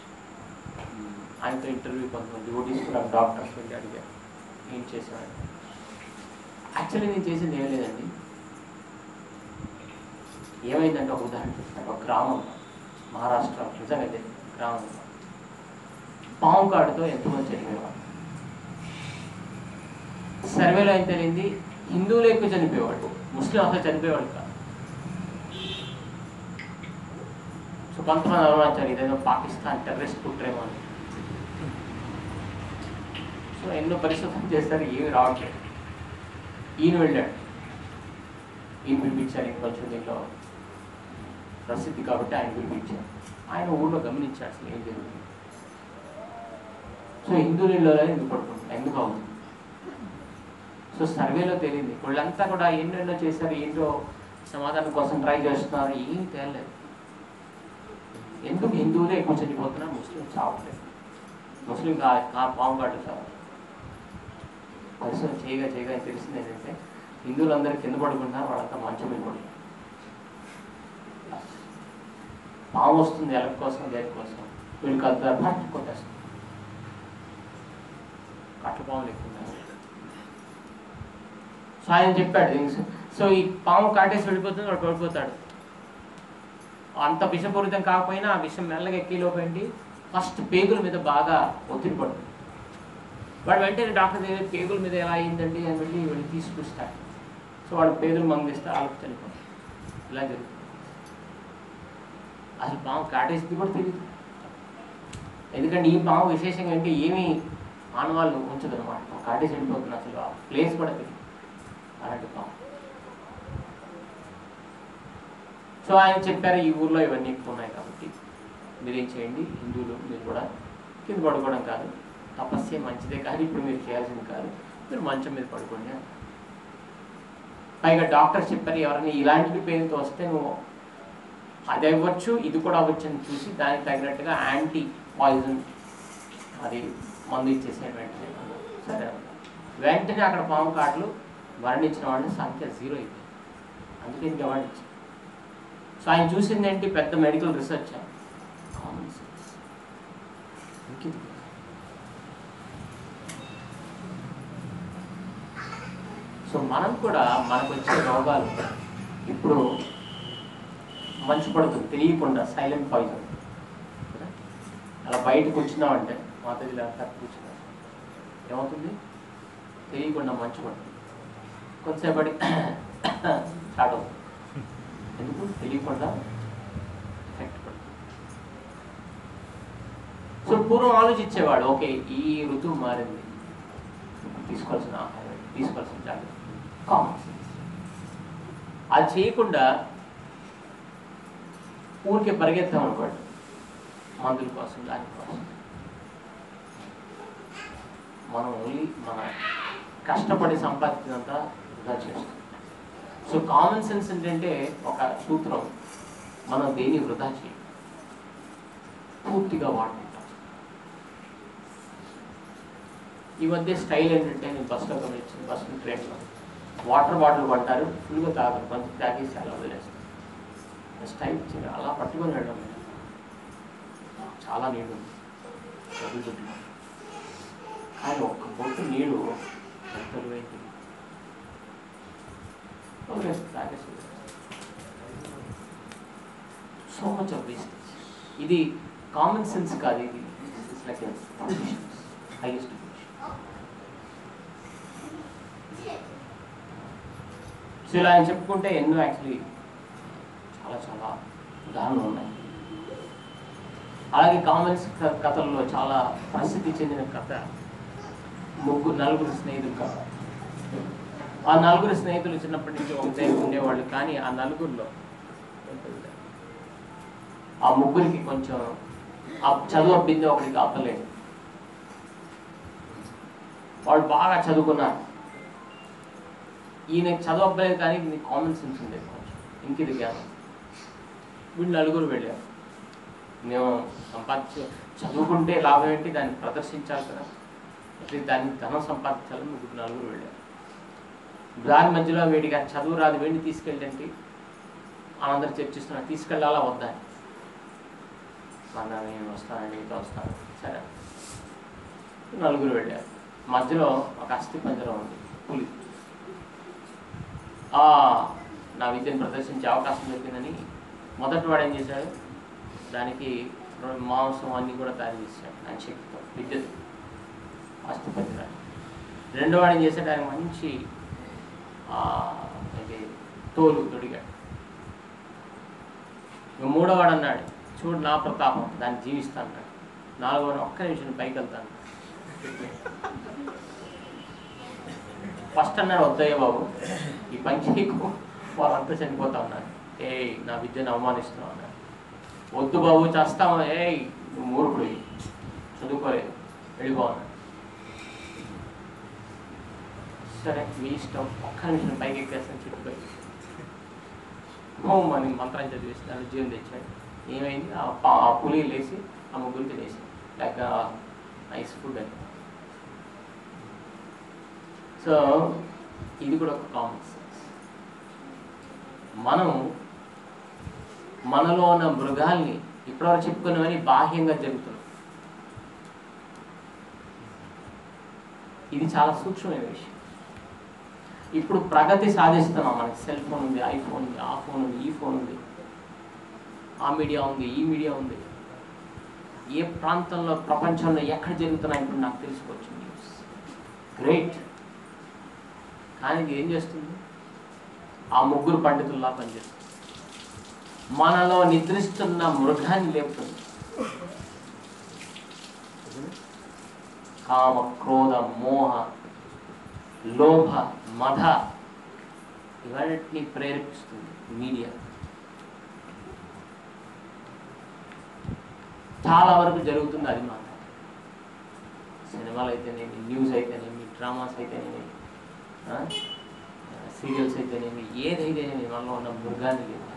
ఆయనతో ఇంటర్వ్యూ కొంతమంది ఓటీస్ కూడా డాక్టర్స్ వెళ్ళి అడిగారు ఏం చేసేవాడు యాక్చువల్లీ నేను చేసింది ఏం లేదండి ఏమైందంటే ఒక ఉదాహరణ చెప్తాను ఒక గ్రామం మహారాష్ట్ర నిజంగా తెలియదు గ్రామం పాము కాడుతో ఎంతమంది చనిపోయేవాడు సర్వేలో ఏం తెలియంది హిందువులు ఎక్కువ చనిపోయేవాడు ముస్లిం అసలు చనిపోయేవాడు కాదు సో కొంతమంది అనుమానించారు ఇదేదో పాకిస్తాన్ టెర్రరిస్ట్ కుట్రేమో అని సో ఎన్నో పరిశోధన చేస్తారు ఏమి రావట్లేదు ఈయన వెళ్ళాడు ఈయన పిలిపించారు ఈయన కొంచెం దీంట్లో ప్రసిద్ధి కాబట్టి ఆయన పిలిపించారు ఆయన ఊళ్ళో గమనించాడు అసలు ఏం జరుగుతుంది సో హిందువులలో ఎందుకు పడుకుంటుంది ఎందుకు అవుతుంది సో సర్వేలో తేలింది వీళ్ళంతా కూడా ఎన్నెన్నో చేశారు ఏంటో సమాధానం కోసం ట్రై చేస్తున్నారు ఏమీ తేలలేదు ఎందుకు హిందువులే ఎక్కువ చనిపోతున్నారు ముస్లిం చావట్లేదు ముస్లిం కా కా పాము కాటు చావు పరిశ్రమ చేయగా చేయగా ఏం తెలిసింది ఏంటంటే హిందువులందరూ కింద పడుకుంటున్నారు వాళ్ళంతా మంచం మీద పడుకుంటారు పాము వస్తుంది ఎలక కోసం దేని కోసం వీళ్ళు కద్దారు ఫస్ట్ కొట్టేస్తారు కట్ల పాములు ఎక్కువ ఉన్నాయి. సో ఆయన చెప్పాడు దీనికి సో ఈ పాము కాటేసి వెళ్ళిపోతుంది వాడు పడిపోతాడు అంత విషపూరితం కాకపోయినా ఆ విషం మెల్లగా ఎక్కిలోపండి ఫస్ట్ పేగుల మీద బాగా ఒత్తిడి పడుతుంది వాడు వెంటనే డాక్టర్ దగ్గర పేగుల మీద ఎలా అయిందండి అని వెళ్ళి వెళ్ళి తీసుకొస్తాడు సో వాడు పేగులు మంగిస్తే వాళ్ళకి చనిపోతాడు ఇలా జరుగుతుంది అసలు పాము కాటేసింది కూడా తెలియదు ఎందుకంటే ఈ పాము విశేషంగా అంటే ఏమీ ఆనవాళ్ళు ఉంచదు అనమాట కాటేసి వెళ్ళిపోతుంది అసలు ఆ ప్లేస్ కూడా తెలియదు అలాంటి పాము సో ఆయన చెప్పారు ఈ ఊర్లో ఇవన్నీ ఎక్కువ ఉన్నాయి కాబట్టి మీరేం చేయండి హిందువులు మీరు కూడా కింద పడుకోవడం కాదు తపస్సే మంచిదే కానీ ఇప్పుడు మీరు చేయాల్సింది కాదు మీరు మంచం మీద పడుకోండి అన్నారు. పైగా డాక్టర్ చెప్పారు ఎవరైనా ఇలాంటి పెయిన్తో వస్తే నువ్వు అది అవ్వచ్చు ఇది కూడా అవ్వచ్చు అని చూసి దానికి తగినట్టుగా యాంటీ పాయిజన్ అది మందు ఇచ్చేసే వెంటనే సరే అన్నారు. వెంటనే అక్కడ పాము కాట్లు వర్ణించిన వాళ్ళ సంఖ్య జీరో అయిపోయింది అందుకే ఇంకా అవార్డు ఇచ్చారు సో ఆయన చూసింది ఏంటి పెద్ద మెడికల్ రీసెర్చ్ కామన్ సెన్స్ ఇంకెందుకు సో సో మనం కూడా మనకు వచ్చే రోగాలు ఇప్పుడు మంచు పడుతుంది తెలియకుండా సైలెంట్ పాయిజన్ అలా బయటకు వచ్చినామంటే మాతది ఇలా కత్తి కూర్చున్నాం ఏమవుతుంది తెలియకుండా మంచు పడుతుంది కొంతసేపటి స్టార్ట్ అవుతుంది ఎందుకు తెలియకుండా ఎఫెక్ట్ పడుతుంది సో పూర్వం ఆలోచించేవాడు ఓకే ఈ ఋతువు మారింది తీసుకోవాల్సిన ఆహారం ఏంటి? తీసుకోవాల్సిన జాగ్రత్త కామన్ సెన్స్ అది చేయకుండా ఊరికే పరిగెత్తాం అనుకోండి మందుల కోసం దానికోసం మనం ఓన్లీ మన కష్టపడి సంపాదించినంత వృధా చేస్తాం సో కామన్ సెన్స్ ఏంటంటే ఒక సూత్రం మనం దేని వృధా చేయం పూర్తిగా వాడుకుంటాం ఈ మధ్య స్టైల్ ఏంటంటే నేను బస్సులో గమనించింది బస్సు ట్రైన్లో వాటర్ బాటిల్ పట్టారు ఫుల్గా తాగరు కొంచెం తాగేసి అలా వదిలేస్తారు స్టైల్ ఇచ్చారు అలా పట్టుకొని వెళ్ళడం లేదు. చాలా నీళ్ళు ఉంది డబ్బులు చుట్టూ కానీ ఒక్క బొట్టు నీళ్ళు ఎంత విలువైంది వదిలేస్తారు, తాగేసి సో మచ్ ఆఫ్ వేస్టేజ్ ఇది కామన్ సెన్స్ కాదు ఇది ఇట్స్ లైక్ హైయెస్ట్ సో ఇలా ఆయన చెప్పుకుంటే ఎన్నో యాక్చువల్లీ చాలా చాలా ఉదాహరణలు ఉన్నాయి అలాగే కామన్స్ కథల్లో చాలా ప్రసిద్ధి చెందిన కథ ముగ్గురు నలుగురు స్నేహితులు కథ ఆ నలుగురు స్నేహితులు చిన్నప్పటి నుంచి ఒకటే ఉండేవాళ్ళు కానీ ఆ నలుగురిలో ఆ ముగ్గురికి కొంచెం ఆ చదువు అబ్బింది ఒకరికి అప్పలేదు వాళ్ళు బాగా చదువుకున్నారు ఈయన చదువు అబ్బలేదు కానీ ఈయన కామన్ సెన్స్ ఉండేది కొంచెం ఇంకిది జ్ఞానం వీళ్ళు నలుగురు వెళ్ళారు మేము సంపాదించ చదువుకుంటే లాభం ఏంటి దాన్ని ప్రదర్శించాలి కదా అంటే దాన్ని ధనం సంపాదించాలని ముగ్గురు నలుగురు వెళ్ళారు దాని మధ్యలో వీడికి ఆ చదువు రాదు వీడిని తీసుకెళ్ళండి అందరు చర్చిస్తున్నారు తీసుకెళ్ళాలా వద్దా అని. మన నేను వస్తానండి మీతో వస్తాను సరే నలుగురు వెళ్ళారు మధ్యలో ఒక అస్థి పంజరం ఉంది పులి ఆ నా విద్యను ప్రదర్శించే అవకాశం దొరికిందని మొదటి వాడు ఏం చేశాడు దానికి రెండు మాంసం అన్ని కూడా తయారు చేశాడు ఆయన శక్తితో విద్యుత్ అస్థి పంజరాన్ని రెండో వాడు ఏం చేశాడు ఆయన మంచి ఆ, ఇది తోలు తొడిగాడు ఇక మూడో వాడు అన్నాడు చూడు నా ప్రతాపం దాన్ని జీవిస్తాను అన్నాడు నాలుగో వాడు ఒక్క నిమిషం పైకి వెళ్తాను ఫస్ట్ అన్నాడు వద్దయ్య బాబు ఈ పని చేయకు వాళ్ళంతా చనిపోతా ఉన్నారు ఏ నా విద్యను అవమానిస్తున్నావు అన్నాడు వద్దు బాబు చేస్తాము ఏ నువ్వు మూర్ఖుడు చదువుకోలేదు వెళ్ళిపో అన్నాడు సరే మీ ఇష్టం ఒక్క నిమిషం పైకి ఎక్కేస్తాను చుట్టుపై ఓం అని మంత్రం చదివేసి దాన్ని జీవం తెచ్చాడు ఏమైంది ఆ పా- ఆ పులి లేచి ఆ ముగ్గురు తినేసి లైక్ నైస్ ఫుడ్ అని సో ఇది కూడా ఒక కామన్ సెన్స్ మనం మనలో ఉన్న మృగాల్ని ఇప్పటివరకు చెప్పుకున్నవని బాహ్యంగా జరుగుతున్నాయి ఇది చాలా సూక్ష్మమైన విషయం ఇప్పుడు ప్రగతి సాధిస్తున్నాం మనకి సెల్ ఫోన్ ఉంది ఐఫోన్ ఉంది ఆ ఫోన్ ఉంది ఈ ఫోన్ ఉంది ఆ మీడియా ఉంది ఈ మీడియా ఉంది ఏ ప్రాంతంలో ప్రపంచంలో ఎక్కడ జరుగుతున్నాయి ఇప్పుడు నాకు తెలుసుకోవచ్చు న్యూస్ గ్రేట్ కానీ ఇది ఏం చేస్తుంది ఆ ముగ్గురు పండితుల్లా పనిచేస్తుంది మనలో నిద్రిస్తున్న మృగాన్ని లేపుతుంది కామ క్రోధ మోహ లోభ మధ ఇవన్నిటిని ప్రేరేపిస్తుంది మీడియా చాలా వరకు జరుగుతుంది అది మాట సినిమాలు అయితేనేమి న్యూస్ అయితేనేమి డ్రామాస్ అయితేనేమి సీరియల్స్ అయితేనేమి ఏదైతేనేమి మనలో ఉన్న మృగాన్ని లేదు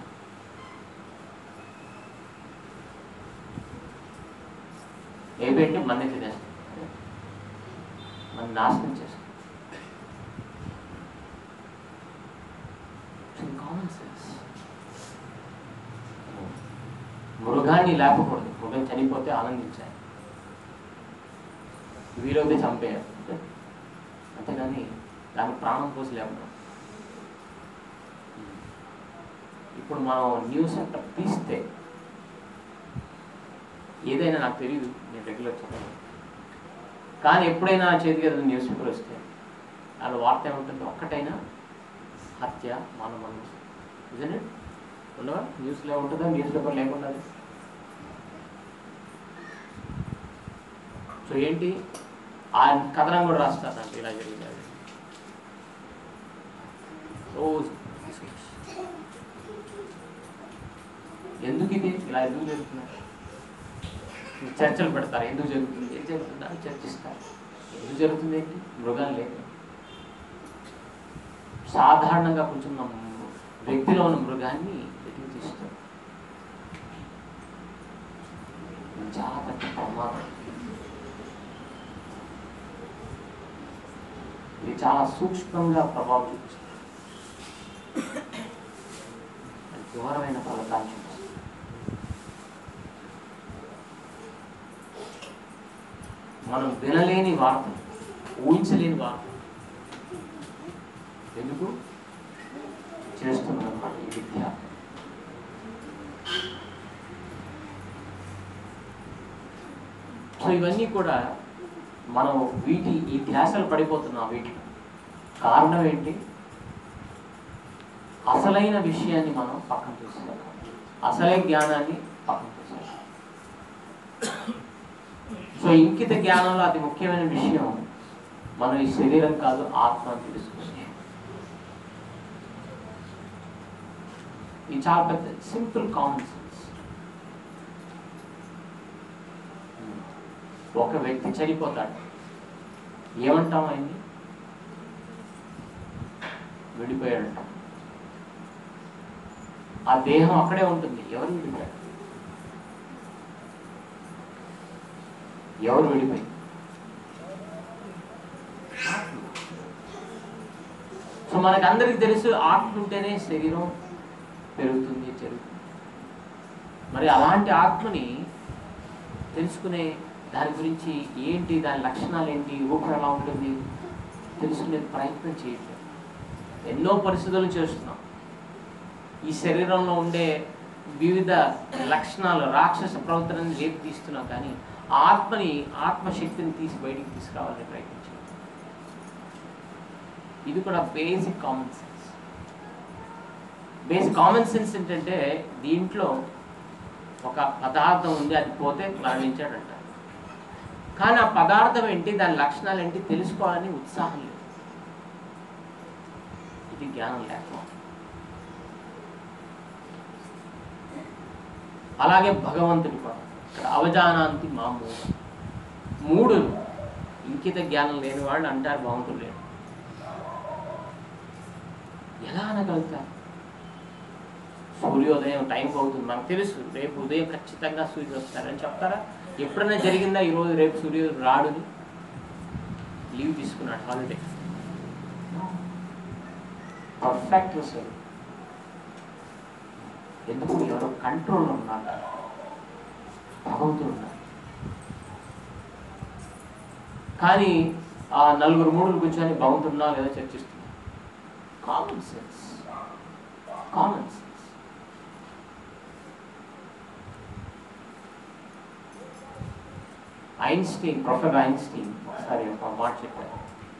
ఏపంటే మన తినేస్తాం మన నాశనం చేస్తాం కామన్ సెన్స్ మృగాన్ని లేపకూడదు మృగం చనిపోతే ఆనందించాలి వీలైతే చంపేయాలి అంతేగాని దాని ప్రాణం పోసి లేపడం ఇప్పుడు మనం న్యూస్ సెంటర్ తీస్తే ఏదైనా నాకు తెలియదు నేను రెగ్యులర్ చదవను కానీ ఎప్పుడైనా చేతికి ఏదైనా న్యూస్ పేపర్ వస్తే వాళ్ళ వార్త ఏముంటుంది ఒక్కటైనా హత్య మానవం ఇదే ఉండవా న్యూస్లో ఉంటుందా న్యూస్ పేపర్ లేకుండా సో ఏంటి ఆ కథనం కూడా రాస్తారంట ఇలా జరిగింది అది రోజు తీసుకొచ్చి. ఎందుకు ఇది ఇలా ఎందుకు జరుగుతున్నారు చర్చలు పెడతారు ఎందుకు జరుగుతుంది ఏం జరుగుతుంది అని చర్చిస్తారు ఎందుకు జరుగుతుంది ఏంటి మృగాలు లేదు సాధారణంగా కొంచెం వ్యక్తిలో ఉన్న మృగాన్ని వెతికి తీస్తారు ఇది చాలా పెద్ద ప్రమాదం ఇది చాలా సూక్ష్మంగా ప్రభావం చూపిస్తుంది అది ఘోరమైన ఫలితాలు చూపిస్తుంది మనం వినలేని వార్త ఊహించలేని వార్త ఎందుకు చేస్తున్నమాట ఈ విద్య సో ఇవన్నీ కూడా మనం వీటి ఈ ధ్యాసలు పడిపోతున్నాం వీటికి కారణం ఏంటి అసలైన విషయాన్ని మనం పక్కన చూస్తున్నాం అసలైన జ్ఞానాన్ని పక్కన చూస్తున్నాం సో ఇంకిత జ్ఞానంలో అతి ముఖ్యమైన విషయం మనం ఈ శరీరం కాదు ఆత్మ అని తెలుసుకోవాలి ఇది చాలా పెద్ద సింపుల్ కామన్ సెన్స్ ఒక వ్యక్తి చనిపోతాడు ఏమంటాం ఆయన్ని విడిపోయాడంట ఆ దేహం అక్కడే ఉంటుంది ఎవరు విడిపోయాడు ఎవరు విడిపోయి సో మనకు అందరికి తెలుసు ఆత్మ ఉంటేనే శరీరం పెరుగుతుంది జరుగుతుంది మరి అలాంటి ఆత్మని తెలుసుకునే దాని గురించి ఏంటి దాని లక్షణాలు ఏంటి రూపం ఎలా ఉంటుంది తెలుసుకునే ప్రయత్నం చేయట్లేదు ఎన్నో పరిస్థితులు చేస్తున్నాం ఈ శరీరంలో ఉండే వివిధ లక్షణాలు రాక్షస ప్రవర్తనని రేపు తీస్తున్నాం కానీ ఆత్మని ఆత్మశక్తిని తీసి బయటికి తీసుకురావాలని ప్రయత్నించాం ఇది కూడా basic common sense basic common sense ఏంటంటే దీంట్లో ఒక పదార్థం ఉంది అది పోతే మరణించాడంట కానీ ఆ పదార్థం ఏంటి దాని లక్షణాలు ఏంటి తెలుసుకోవాలని ఉత్సాహం లేదు ఇది జ్ఞానం లేకపోవడం అలాగే భగవంతుడు కూడా ఇక్కడ అవజానాంతి మామూలు మూడు ఇంకిత జ్ఞానం లేని వాళ్ళు అంటారు భగవంతుడు లేడు ఎలా అనగలుగుతారు సూర్యోదయం టైంకి అవుతుంది మనకు తెలుసు రేపు ఉదయం ఖచ్చితంగా సూర్యుడు వస్తారని చెప్తారా ఎప్పుడైనా జరిగిందా ఈరోజు రేపు సూర్యుడు రాడుని లీవ్ తీసుకున్నాడు హాలిడే పర్ఫెక్ట్ సార్ ఎందుకు ఎవరో కంట్రోల్ ఉన్నారు భగవంతుడు ఉన్నారు కానీ ఆ నలుగురు మూడులు కూర్చొని భగవంతుడున్నా లేదా చర్చిస్తున్నారు common sense common sense Einstein professor Einstein ఒకసారి ఒక మాట చెప్పారు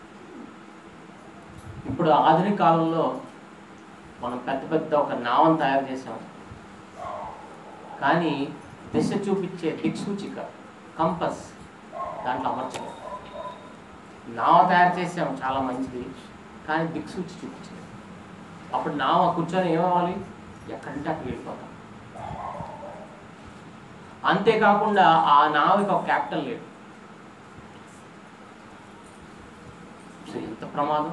ఇప్పుడు ఆధునిక కాలంలో మనం పెద్ద పెద్ద ఒక నావం తయారు చేసాం కానీ దిశ చూపించే దిక్సూచిక కంపస్ దాంట్లో అమర్చలేదు నావ తయారు చేసాం చాలా మంచిది కానీ దిక్సూచి చూపించలేదు అప్పుడు నావ కూర్చొని ఏమవ్వాలి ఎక్కడంటే అక్కడ వెళ్ళిపోతాం అంతేకాకుండా ఆ నావకి ఒక క్యాపిటల్ లేడు సో ఎంత ప్రమాదం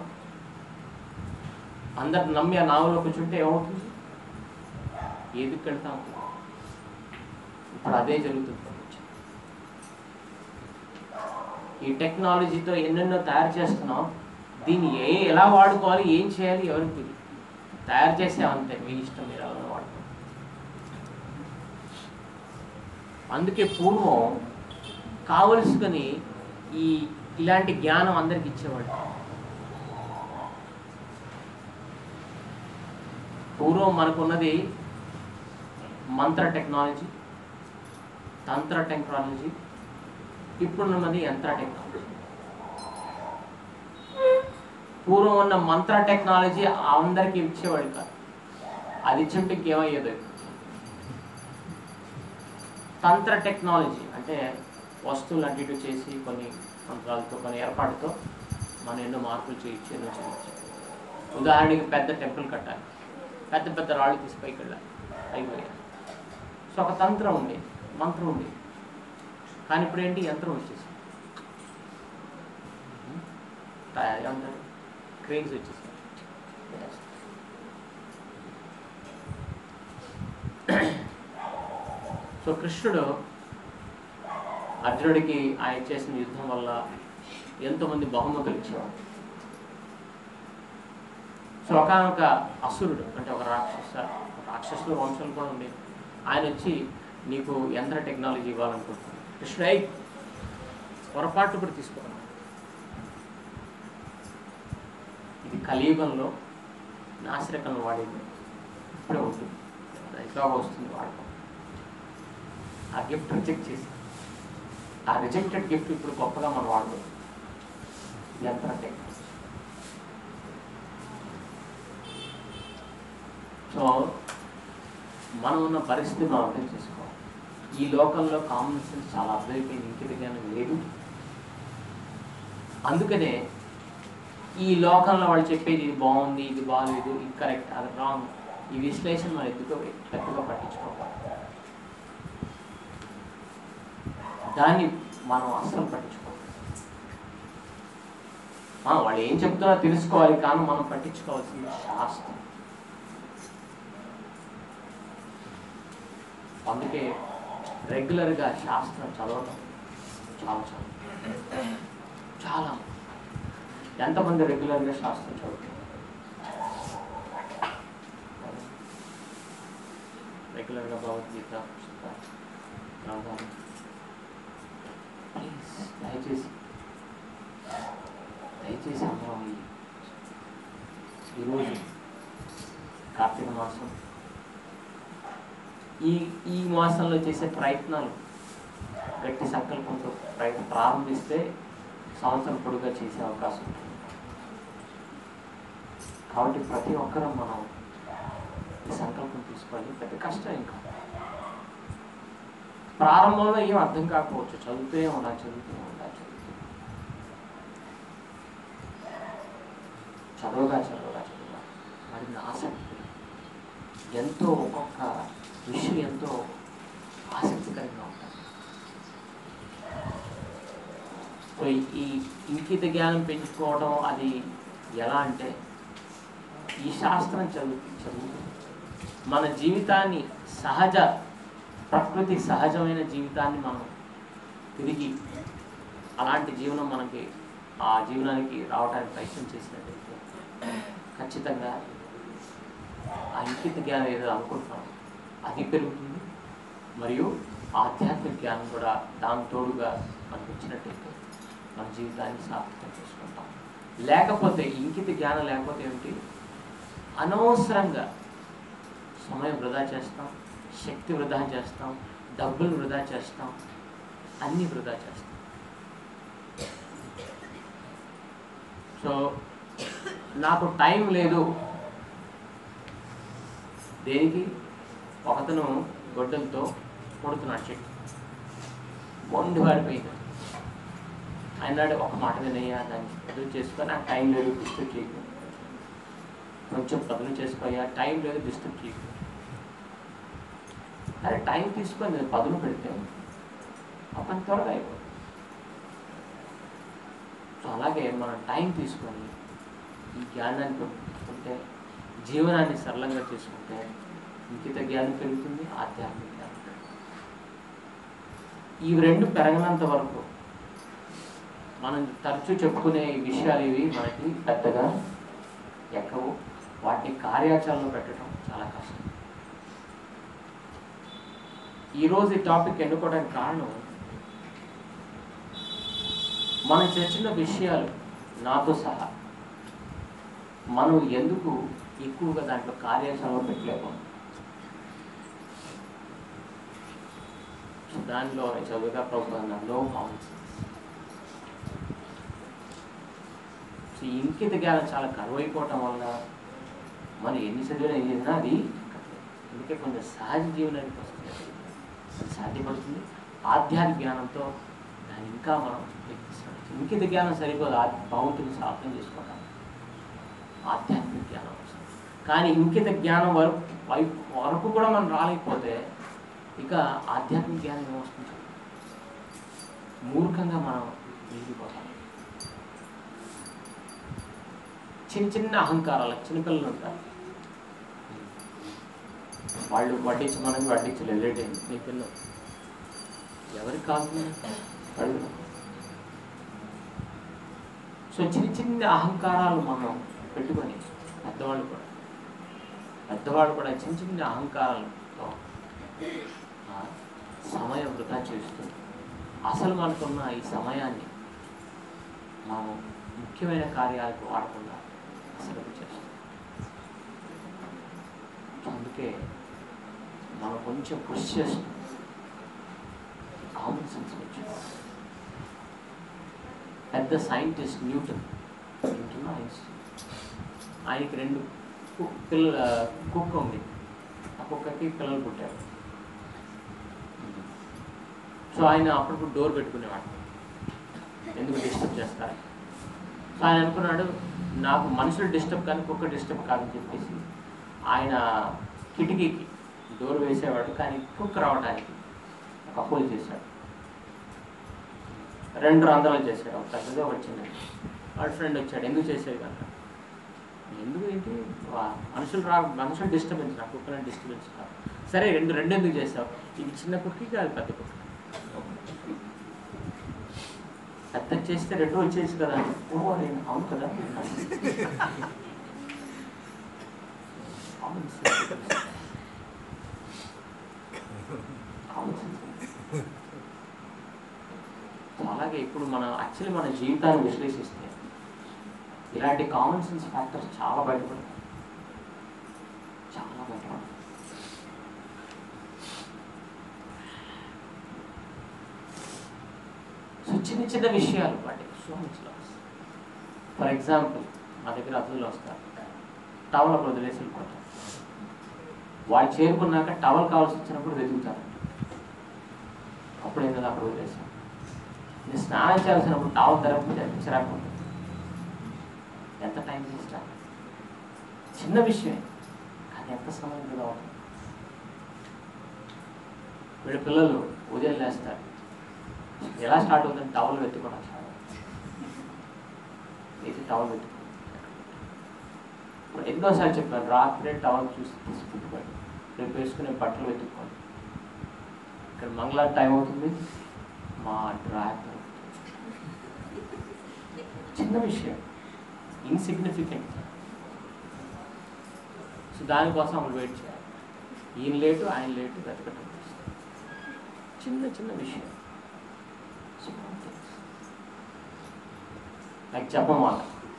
అందరు నమ్మి ఆ నావలో కూర్చుంటే ఏమవుతుంది ఏది వెళ్తాం ఇప్పుడు అదే జరుగుతుంది ప్రపంచం. ఈ టెక్నాలజీతో ఎన్నెన్నో తయారు చేస్తున్నాం దీన్ని ఏ ఎలా వాడుకోవాలి ఏం చేయాలి ఎవరికి తెలియదు తయారు చేసామంతే మీ ఇష్టం మీరు ఎలా వాడుకోవాలి అందుకే పూర్వం కావలసుకొని ఈ ఇలాంటి జ్ఞానం అందరికి ఇచ్చేవాడు పూర్వం మనకున్నది మంత్ర టెక్నాలజీ తంత్ర టెక్నాలజీ ఇప్పుడున్నది యంత్ర టెక్నాలజీ పూర్వం ఉన్న మంత్ర టెక్నాలజీ అందరికీ ఇచ్చేవాడు కాదు అది ఇచ్చింటే ఇంకేమయ్యేది తంత్ర టెక్నాలజీ అంటే వస్తువులు అటు ఇటు చేసి కొన్ని మంత్రాలతో కొన్ని ఏర్పాటుతో మనం ఎన్నో మార్పులు చేయొచ్చు ఎన్నో చేయొచ్చు ఉదాహరణకి పెద్ద టెంపుల్ కట్టాలి పెద్ద పెద్ద రాళ్ళు తీసి పైకి వెళ్ళాలి అయిపోయాయి సో ఒక తంత్రం ఉంది మంత్రం ఉంది కానీ ఇప్పుడు ఏంటి యంత్రం వచ్చేసి ఏమంటారు క్రేజ్ వచ్చేసి సో కృష్ణుడు అర్జునుడికి ఆయన చేసిన యుద్ధం వల్ల ఎంతోమంది బహుమతులు ఇచ్చేవాడు సో ఒకనొక అసురుడు అంటే ఒక రాక్షస రాక్షసుల వంశం కూడా ఉండేది ఆయన వచ్చి నీకు యంత్ర టెక్నాలజీ ఇవ్వాలనుకుంటున్నాను కృష్ణుడు అయి పొరపాటు కూడా తీసుకోవాలి ఇది కలియుగంలో నాసిరకం వాడేది ఇప్పుడే ఉంటుంది ఇట్లాగా వస్తుంది వాడకం ఆ గిఫ్ట్ రిజెక్ట్ చేసి ఆ రిజెక్టెడ్ గిఫ్ట్ ఇప్పుడు గొప్పగా మనం వాడదు యంత్ర టెక్నాలజీ సో మనం ఉన్న పరిస్థితి మనం అర్థం చేసుకోవాలి ఈ లోకంలో కామన్ సెన్స్ చాలా అర్థమైపోయింది ఇంకెదిగానే లేదు అందుకనే ఈ లోకంలో వాళ్ళు చెప్పేది ఇది బాగుంది ఇది బాగాలేదు ఇది కరెక్ట్ అది రాంగ్ ఈ విశ్లేషణ మనం ఎందుకో పెద్దగా పట్టించుకోవాలి దాన్ని మనం అస్సలు పట్టించుకోవాలి మనం వాళ్ళు ఏం చెప్తున్నారో తెలుసుకోవాలి కానీ మనం పట్టించుకోవాల్సింది శాస్త్రం అందుకే రెగ్యులర్గా శాస్త్రం చదవడం చాలా చాలా చాలా ఎంతమంది రెగ్యులర్గా శాస్త్రం చదువుతారు రెగ్యులర్గా భగవద్గీత పుస్తకాలు గ్రంథాలు ప్లీజ్ దయచేసి దయచేసి అందరం ఈ- ఈరోజు కార్తీక మాసం ఈ ఈ మాసంలో చేసే ప్రయత్నాలు గట్టి సంకల్పంతో ప్రయత్న ప్రారంభిస్తే సంవత్సరం పొడుగా చేసే అవకాశం ఉంటుంది కాబట్టి ప్రతి ఒక్కరూ మనం ఈ సంకల్పం తీసుకోవాలి పెద్ద కష్టం ఇంకా ప్రారంభంలో ఏం అర్థం కాకపోవచ్చు చదువుతూనే ఉండాలి చదువుతూనే ఉండాలి చదువుతూ చదవగా చదవగా చదవగా మరిన్ని ఆసక్తి ఎంతో ఒక్కొక్క విషయం ఎంతో ఆసక్తికరంగా ఉంటుంది సో ఈ- ఈ ఇంకిత జ్ఞానం పెంచుకోవడం అది ఎలా అంటే ఈ శాస్త్రం చదువు చదువుతూ మన జీవితాన్ని సహజ ప్రకృతి సహజమైన జీవితాన్ని మనం తిరిగి అలాంటి జీవనం మనకి ఆ జీవనానికి రావడానికి ప్రయత్నం చేసినట్టయితే ఖచ్చితంగా ఆ ఇంకిత జ్ఞానం ఏదో అనుకుంటున్నాం అది పెరుగుతుంది మరియు ఆధ్యాత్మిక జ్ఞానం కూడా దాని తోడుగా మనకు వచ్చినట్టయితే మన జీవితాన్ని సార్థకం చేసుకుంటాం లేకపోతే ఇంకిత జ్ఞానం లేకపోతే ఏమిటి అనవసరంగా సమయం వృధా చేస్తాం శక్తి వృధా చేస్తాం డబ్బులు వృధా చేస్తాం అన్నీ వృధా చేస్తాం సో నాకు టైం లేదు దేనికి ఒకతను గొడ్డలతో కొడుతున్నాడు చెట్టు మొండి వాడిపోయింది అన్నాడు ఒక మాట వినయ్యా దాన్ని ఎదురు చేసుకొని నాకు టైం లేదు డిస్టర్బ్ చేయకు కొంచెం పదులు చేసుకోయా టైం లేదు డిస్టర్బ్ చేయకు అరే టైం తీసుకొని నేను పదులు పెడితే ఆ పని త్వరగా అయిపోతుంది సో అలాగే మనం టైం తీసుకొని ఈ జ్ఞానాన్ని పెట్టుకుంటే జీవనాన్ని సరళంగా చేసుకుంటే ఇంకిత జ్ఞానం పెరుగుతుంది ఆధ్యాత్మిక జ్ఞానం పెరుగుతుంది ఇవి రెండు పెరగనంత వరకు మనం తరచూ చెప్పుకునే ఈ విషయాలు ఇవి మనకి పెద్దగా ఎక్కవు వాటిని కార్యాచరణలో పెట్టడం చాలా కష్టం ఈరోజు ఈ టాపిక్ ఎన్నుకోవడానికి కారణం మనం చర్చిన విషయాలు నాతో సహా మనం ఎందుకు ఎక్కువగా దాంట్లో కార్యాచరణ పెట్టలేకపోతున్నాం సో దానిలో చదువుగా ప్రభుత్వం నో కామన్ సెన్స్ సో ఈ ఇంకిత జ్ఞానం చాలా కరువైపోవటం వల్ల మనం ఎన్ని చదివినా ఏం చేసినా అది అందుకే కొంచెం సహజ జీవనానికి వస్తుంది అది సాధ్యపడుతుంది ఆధ్యాత్మిక జ్ఞానంతో దాన్ని ఇంకా మనం ఎక్కిస్తాం ఇంకిత జ్ఞానం సరిపోదు ఆ భౌతిక అర్థం చేసుకోవడం ఆధ్యాత్మిక జ్ఞానం అవసరం కానీ ఇంకిత జ్ఞానం వరకు వైపు వరకు కూడా మనం రాలేకపోతే ఇక ఆధ్యాత్మిక జ్ఞానం ఏమొస్తుంది మూర్ఖంగా మనం మిగిలిపోతాం చిన్న చిన్న అహంకారాలు చిన్నపిల్లలు ఉంటారు వాళ్ళు వడ్డించమన్నది వడ్డించలేదు లేట్ అయింది మీ పిల్లలు ఎవరికి కావాలి అడుగు సో చిన్న చిన్న అహంకారాలు మనం పెట్టుకొని పెద్దవాళ్ళు కూడా పెద్దవాళ్ళు కూడా చిన్న చిన్న అహంకారాలతో ఆ, సమయం వృధా చేస్తూ అసలు మనకున్న ఈ సమయాన్ని మనం ముఖ్యమైన కార్యాలకు వాడకుండా అసలు చేస్తాం అందుకే మనం కొంచెం కృషి చేస్తాం కామన్ సెన్స్ పెంచుకోవాలి పెద్ద సైంటిస్ట్ న్యూటన్ న్యూటన్ ఐన్స్టీన్ ఆయనకి రెండు కు- పిల్లల కుక్క ఉంది ఆ కుక్కకి పిల్లలు పుట్టారు సో ఆయన అప్పుడప్పుడు డోర్ పెట్టుకునేవాడు ఎందుకు డిస్టర్బ్ చేస్తారు సో ఆయన అనుకున్నాడు నాకు మనుషులు డిస్టర్బ్ కానీ కుక్క డిస్టర్బ్ కాదని చెప్పేసి ఆయన కిటికీకి డోర్ వేసేవాడు కానీ కుక్క రావడానికి ఒక హోల్ చేశాడు రెండు రంధ్రాలు చేశాడు ఒక పెద్దది ఒకటి చిన్నది వాడి ఫ్రెండ్ వచ్చాడు ఎందుకు చేసేది కనుక ఎందుకు ఏంటి వా- మనుషులు రా మనుషులు డిస్టర్బెన్స్ నా కుక్కలను డిస్టర్బెన్స్ కాదు సరే రెండు రెండు ఎందుకు చేసావు ఇది చిన్న కుక్కి కాదు పెద్ద కుక్క పెద్ద చేస్తే రెండు వచ్చేసి కదా ఓ నేను అవును కదా Common sense. Common sense. So అలాగే ఇప్పుడు మనం యాక్చువల్లీ మన జీవితాన్ని విశ్లేషిస్తే ఇలాంటి కామన్ సెన్స్ ఫ్యాక్టర్స్ చాలా బయటపడతాయి చాలా బయటపడతాయి సో చిన్న చిన్న విషయాలు వాటి so much loss for example మా దగ్గర అతిథులు వస్తారు టవల్ అక్కడ వదిలేసి వెళ్ళిపోతారు వాళ్ళు చేరుకున్నాక టవల్ కావాల్సి వచ్చినప్పుడు వెతుకుతారు అప్పుడు ఏంటో అక్కడ వదిలేసాం నేను స్నానం చేయాల్సినప్పుడు టవల్ ధరకపోతే చిరాకు ఉంటుంది ఎంత టైం వేస్ట్ చిన్న విషయమే కానీ ఎంత సమయం వృధా అవుతుంది వీళ్ళ పిల్లలు ఉదయం లేస్తారు ఎలా స్టార్ట్ అవుతుంది టవల్ వెతుకోవడం స్టార్ట్ అవుతుంది. వేసి టవల్ వెతుకోవడం ఇప్పుడు ఎన్నోసార్లు చెప్పాను రాత్రే టవల్ చూసి తీసి పెట్టుకోండి రేపు వేసుకునే బట్టలు వెతుక్కోండి ఇక్కడ మంగళ టైం అవుతుంది మా డ్రాయర్ చిన్న విషయం ఇన్సిగ్నిఫికెంట్ సో దానికోసం అప్పుడు వెయిట్ చేయాలి ఈయన లేటు ఆయన లేటు వెతకటం చిన్న చిన్న విషయం లైక్ చెప్పమాట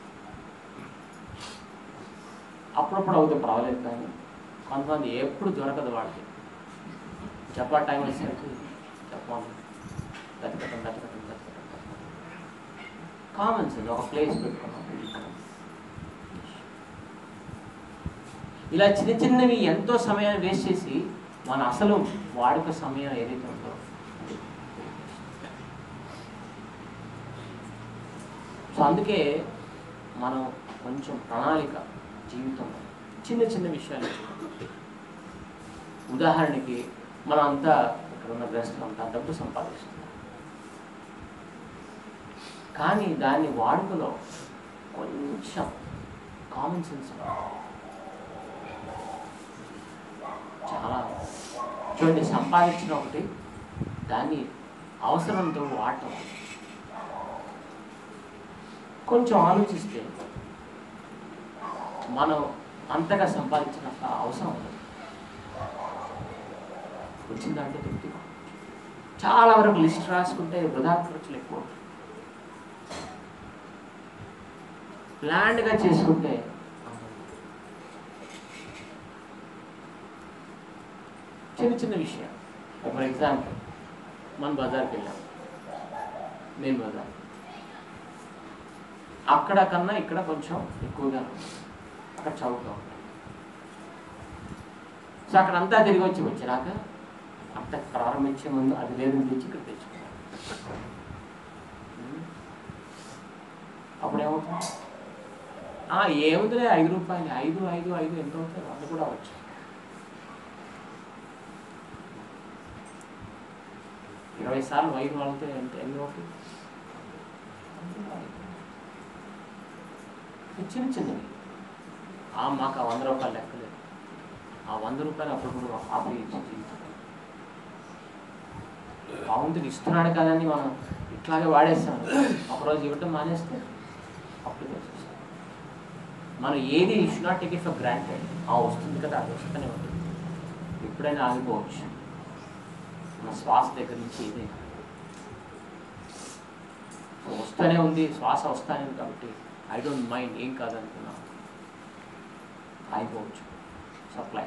అప్పుడప్పుడు అవుతే పర్వాలేదు కానీ కొంతమంది ఎప్పుడు దొరకదు వాళ్ళకి చెప్పా టైం వచ్చేసరికి చెప్పాలి వెతకటం వెతకటం వెతకటం కామన్ సెన్స్ ఒక ప్లేస్ పెట్టుకున్నాం ఇలా చిన్న చిన్నవి ఎంతో సమయాన్ని వేస్ట్ చేసి మన అసలు వాడుక సమయం ఏదైతే ఉందో సో అందుకే మనం కొంచెం ప్రణాళిక జీవితంలో చిన్న చిన్న విషయాలు ఉదాహరణకి మనం అంతా ఇక్కడ ఉన్న గ్రస్తులు అంతా డబ్బు సంపాదిస్తున్నాం కానీ దాన్ని వాడుకలో కొంచెం కామన్ సెన్స్ చాలా చూడండి సంపాదించిన ఒకటి దాన్ని అవసరంతో వాడటం కొంచెం ఆలోచిస్తే మనం అంతగా సంపాదించినంత అవసరం ఉండదు వచ్చిన దాంట్లో తృప్తి చాలా వరకు లిస్ట్ రాసుకుంటే వృధా ఖర్చులు ఎక్కువ ఉంటాయి. ప్లాన్డ్గా చేసుకుంటే చిన్న చిన్న విషయం ఫర్ ఎగ్జాంపుల్ మన బజార్కి వెళ్ళాం నేను బజార్ అక్కడ కన్నా ఇక్కడ కొంచెం ఎక్కువగా ఉంది. అక్కడ చౌకగా ఉంది సో అక్కడ అంతా తిరిగి వచ్చి వచ్చినాక అంత ప్రారంభించే ముందు అది లేదని తెచ్చి ఇక్కడ తెచ్చుకున్నాను ఉమ్. అప్పుడు ఏమవుతుంది ఆ, ఏముందిలే ఐదు రూపాయలు ఐదు ఐదు ఐదు ఎంత అవుతుంది అది కూడా అవచ్చు ఇరవై సార్లు ఐదు వాళ్ళతో ఎంత ఎన్ని అవుతుంది ఇది చిన్న చిన్నవి ఆ మాకు ఆ వంద రూపాయలు లెక్కలేదు ఆ వంద రూపాయలు అప్పుడు ఆపి ఇచ్చి జీవితం బాగుంటుంది ఇస్తున్నాడు కదని మనం ఇట్లాగే వాడేస్తాం ఒకరోజు ఇవ్వటం మానేస్తే అప్పుడు తెలిసేస్తాం మనం ఏది is not take it for granted ఆ వస్తుంది కదా అది వస్తూనే ఉంటుంది ఎప్పుడైనా ఆగిపోవచ్చు మన శ్వాస దగ్గర నుంచి ఏదైనా సో వస్తూనే ఉంది శ్వాస వస్తానే ఉంది కాబట్టి ఐ డోంట్ మైండ్ ఏం కాదనుకున్నా ఆగిపోవచ్చు సప్లై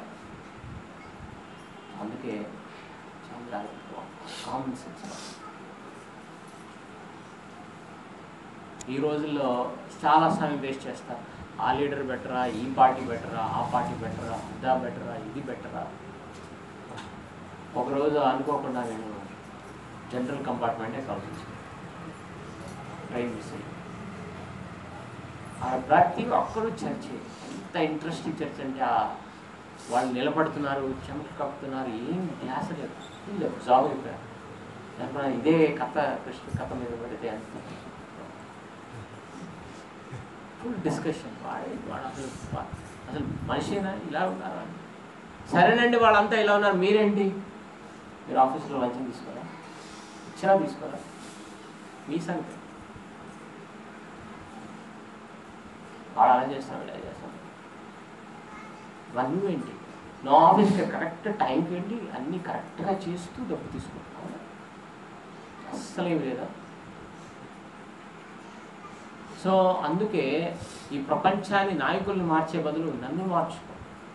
అందుకే చాలా జాగ్రత్తగా కామన్ సెన్స్ ఈ రోజుల్లో చాలా సమయం వేస్ట్ చేస్తారు ఆ లీడర్ బెటరా ఈ పార్టీ బెటరా ఆ పార్టీ బెటరా అదా బెటరా ఇది బెటరా ఒకరోజు అనుకోకుండా నేను జనరల్ కంపార్ట్మెంటే కల్పించాను ట్రైన్ మిస్ అయ్యి ఆ ప్రతి ఒక్కరూ చర్చ ఎంత ఇంట్రెస్టింగ్ చర్చ అంటే ఆ వాళ్ళు నిలబడుతున్నారు చెమట కప్పుతున్నారు ఏం ధ్యాస లేదు ఏం లేదు జాబ్ అయిపోయారు లేకపోతే ఇదే కథ కృష్ణ కథ మీద పెడితే అంత ఫుల్ డిస్కషన్ వాడే వాడు అసలు వా- అసలు మనిషినా ఇలా ఉన్నారా అని. సరేనండి వాళ్ళంతా ఇలా ఉన్నారు మీరేంటి మీరు ఆఫీస్లో లంచం తీసుకోరా ఇచ్చినా తీసుకోరా మీ సంగతి వాడు అలా చేస్తాను ఇలా చేస్తాను మరి నువ్వేంటి నా ఆఫీస్కి కరెక్ట్ టైంకి వెళ్ళి అన్నీ కరెక్ట్గా చేస్తూ డబ్బు తీసుకుంటాను అస్సలు ఏమి లేదా సో అందుకే ఈ ప్రపంచాన్ని నాయకుల్ని మార్చే బదులు నన్ను మార్చుకో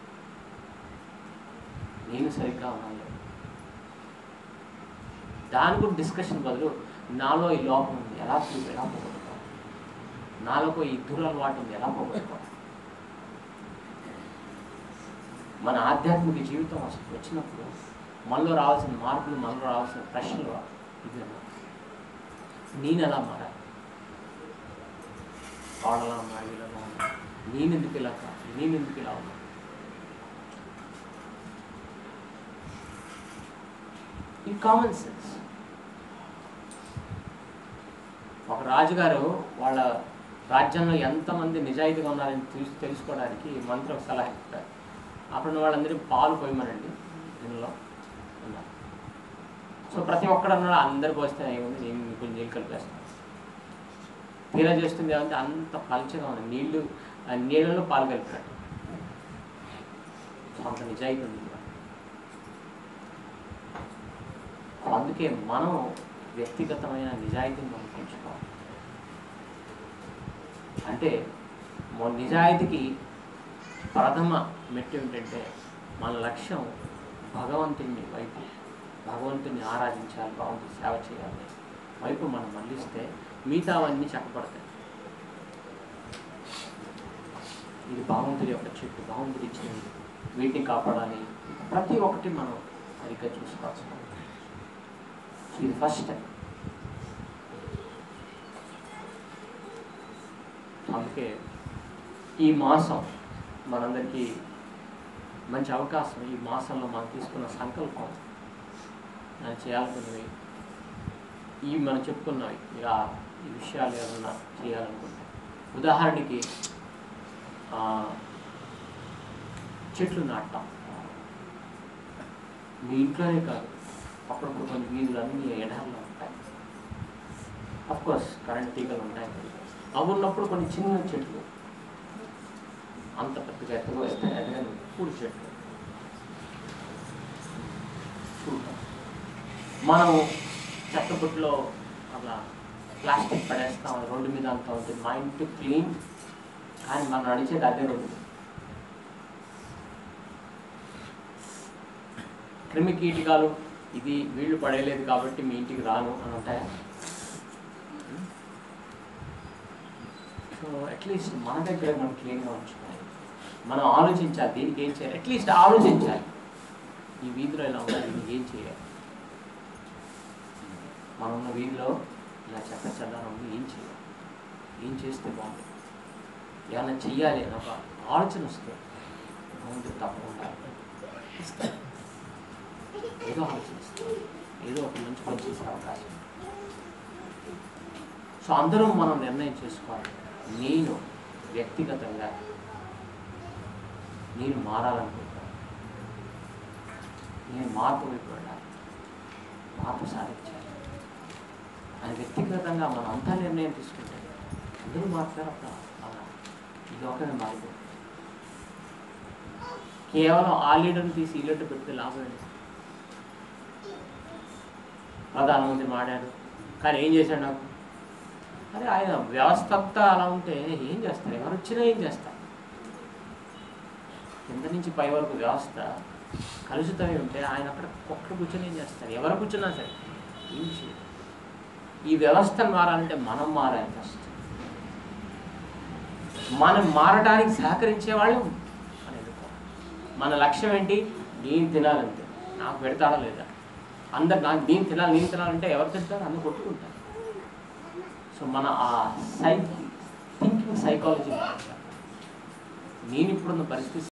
నేను సరిగ్గా ఉన్నాను దాని గురించి డిస్కషన్ బదులు నాలో ఈ లోపం ఉంది ఎలా తీ- ఎలా పోగొట్టుకోవాలి నాలో ఈ దురలవాటు ఉంది ఎలా పోగొట్టుకోవాలి మన ఆధ్యాత్మిక జీవితం అసలు వచ్చినప్పుడు మనలో రావాల్సిన మార్పులు మనలో రావాల్సిన ప్రశ్నలు ఇది అన్నమాట. నేను ఎలా మారాలి వాడలా ఉన్నా వీళ్ళలా ఉన్నా నేను ఎందుకు ఇలా కాదు నేను ఎందుకు ఇలా ఉన్నా ఈ కామన్ సెన్స్ ఒక రాజుగారు వాళ్ళ రాజ్యంలో ఎంతమంది నిజాయితీగా ఉన్నారని తెలుసు తెలుసుకోవడానికి మంత్రి ఒక సలహా ఇస్తారు అక్కడ ఉన్న వాళ్ళందరికీ పాలు పోయమనండి దీనిలో అన్నారు సో ప్రతి ఒక్కడు అన్నాడు అందరికి వస్తే ఏముంది నేను కొంచెం నీళ్ళు కలిపేస్తాను తీరా చేస్తుంది ఏమంటే అంత పలచగా ఉంది నీళ్లు ఆ నీళ్ళలో పాలు కలిపాడు సో అంత నిజాయితీ ఉంది ఇక్కడ. సో అందుకే మనం వ్యక్తిగతమైన నిజాయితీని మనం పెంచుకోవాలి అంటే మన నిజాయితీకి ప్రథమ మెట్టు ఏమిటంటే మన లక్ష్యం భగవంతుని వైపు భగవంతుని ఆరాధించాలి భగవంతుని సేవ చేయాలి వైపు మనం మళ్ళిస్తే మిగతావన్నీ చక్కపడతాయి ఇది భగవంతుడి యొక్క చెట్టు భగవంతుడి ఇచ్చినది వీటిని కాపాడాలి ప్రతి ఒక్కటి మనం సరిగ్గా చూసుకోవాల్సిన ఇది ఫస్ట్ స్టెప్ అందుకే ఈ మాసం మనందరికీ మంచి అవకాశం ఈ మాసంలో మనం తీసుకున్న సంకల్పం మనం చేయాలనుకున్నవి ఇవి మనం చెప్పుకున్నవి ఇక ఈ విషయాలు ఏమన్నా చేయాలనుకుంటే ఉదాహరణకి ఆ, చెట్లు నాటడం మీ ఇంట్లోనే కాదు అప్పుడప్పుడు కొన్ని వీధులు అన్ని ఎడాల్లో ఉంటాయి కోర్స్ కరెంట్ తీగలు ఉంటాయి అవి ఉన్నప్పుడు కొన్ని చిన్న చెట్లు అంత పెద్దగా ఎత్తుగా వస్తే ఎదగని పూడి చెట్లు చూద్దాం మనం చెత్తబుట్లో అలా ప్లాస్టిక్ పడేస్తాం రోడ్డు మీద అంతా ఉంటుంది మా ఇంటి క్లీన్ కానీ మనం నడిచేది అదే రోడ్డు క్రిమి కీటకాలు ఇది వీళ్ళు పడేయలేదు కాబట్టి మీ ఇంటికి రాను అని ఉంటాయా సో అట్లీస్ట్ మన దగ్గర మనం క్లీన్గా ఉంచుకోవాలి మనం ఆలోచించాలి దీనికి ఏం చేయాలి అట్లీస్ట్ ఆలోచించాలి ఈ వీధిలో ఇలా ఉండాలి దీనికి ఏం చేయాలి మనం ఉన్న వీధిలో ఇలా చెత్త చెదారం ఉంది ఏం చేయాలి ఏం చేస్తే బాగుంటుంది ఏమైనా చెయ్యాలి అని ఒక ఆలోచన వస్తుంది ముందు తప్పకుండా ఇస్తాను. ఏదో ఆలోచిస్తాను ఏదో ఒక మంచి పని చేసే అవకాశం సో అందరం మనం నిర్ణయం చేసుకోవాలి నేను వ్యక్తిగతంగా నేను మారాలనుకుంటాను నేను మార్పు వైపు వెళ్ళాలి మార్పు సాధించాలి అని వ్యక్తిగతంగా మనం అంతా నిర్ణయం తీసుకుంటే అందరూ మారుతారు అప్పుడు అలా ఈ లోకమే మారిపోతుంది కేవలం ఆ లీడర్ని తీసి ఈ లీడర్ పెడితే లాభం ఏంటి ప్రధానమంత్రి మాడాడు కానీ ఏం చేశాడు నాకు అరే ఆయన వ్యవస్థ అంతా అలా ఉంటే ఏం చేస్తారు ఎవరు వచ్చినా ఏం చేస్తారు కింద నుంచి పై వరకు వ్యవస్థ కలుషితమై ఉంటే ఆయన అక్కడ ఒక్కడ కూర్చొని ఏం చేస్తారు ఎవరు కూర్చున్నా సరే ఏం చేయరు ఈ వ్యవస్థ మారాలంటే మనం మారాలి ఫస్ట్ మనం మారడానికి సహకరించే వాళ్ళు మనం ఎన్నుకోవాలి మన లక్ష్యం ఏంటి నేను తినాలంతే నాకు పెడతాడా లేదా అందరు నాకు నేను తినాలి నేను తినాలంటే ఎవరు తింటారు అందరు కొట్టుకుంటారు సో మన ఆ సై థింకింగ్ సైకాలజీ నేను ఇప్పుడున్న పరిస్థితి